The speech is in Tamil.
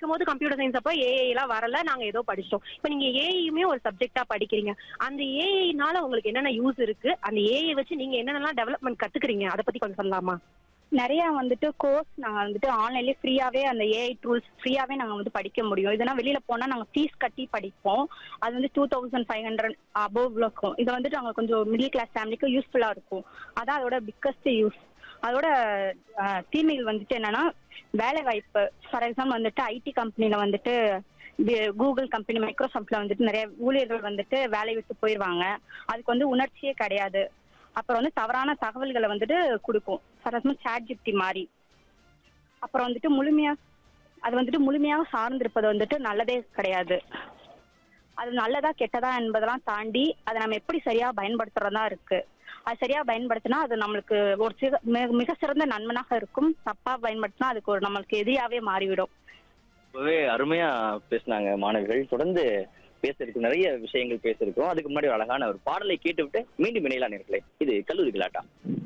படிக்கும் போது கம்ப்யூட்டர் சயின்ஸ் அப்போ ஏஐ எல்லாம் வரல நாங்க ஏதோ படிச்சோம் இப்போ நீங்க ஏஐயுமே ஒரு சப்ஜெக்டா படிக்கிறீங்க அந்த ஏஐனால உங்களுக்கு என்னென்ன யூஸ் இருக்கு அந்த ஏஐ வச்சு நீங்க என்னென்னலாம் டெவலப்மெண்ட் கத்துக்கிறீங்க அதை பத்தி கொஞ்சம் சொல்லலாமா நிறைய வந்துட்டு கோர்ஸ் நாங்க வந்துட்டு ஆன்லைன்லயே ஃப்ரீயாவே அந்த ஏஐ டூல்ஸ் ஃப்ரீயாவே நாங்க வந்து படிக்க முடியும் இதெல்லாம் வெளியில போனா நாங்க ஃபீஸ் கட்டி படிப்போம் அது வந்து two thousand five hundred above இருக்கும் இது வந்துட்டு அவங்க கொஞ்சம் மிடில் கிளாஸ் ஃபேமிலிக்கு யூஸ்ஃபுல்லா இருக்கும் அதான் அதோட பிக்கஸ்ட் யூஸ் அதோட அஹ், தீமைகள் வந்துட்டு என்னன்னா வேலை வாய்ப்பு ஃபார் எக்ஸாம்பிள் வந்துட்டு ஐடி கம்பெனில வந்துட்டு கூகுள் கம்பெனி மைக்ரோசாஃப்ட்ல வந்துட்டு நிறைய ஊழியர்கள் வந்துட்டு வேலையை விட்டு போயிடுவாங்க அதுக்கு வந்து உணர்ச்சியே கிடையாது அப்புறம் வந்து தவறான தகவல்களை வந்துட்டு கொடுக்கும் ஃபார் எக்ஸாம்பிள் சாட் ஜிப்டி மாதிரி அப்புறம் வந்துட்டு முழுமையா அது வந்துட்டு முழுமையாக சார்ந்திருப்பது வந்துட்டு நல்லதே கிடையாது அது நல்லதா கெட்டதா என்பதெல்லாம் தாண்டி அதை நம்ம எப்படி சரியா பயன்படுத்துறதா இருக்கு அது சரியா பயன்படுத்தினா அது நம்மளுக்கு ஒரு சிக- மிக- மிக சிறந்த நண்பனாக இருக்கும் தப்பா பயன்படுத்தினா அதுக்கு ஒரு நம்மளுக்கு எதிரியாவே மாறிவிடும் ரொம்பவே அருமையா பேசினாங்க மாணவிகள் தொடர்ந்து பேசுறதுக்கு நிறைய விஷயங்கள் பேசியிருக்கோம் அதுக்கு முன்னாடி ஒரு அழகான ஒரு பாடலை கேட்டுவிட்டு மீண்டும் இணையலாம் நேர்களே இது கல்லூரி கலாட்டா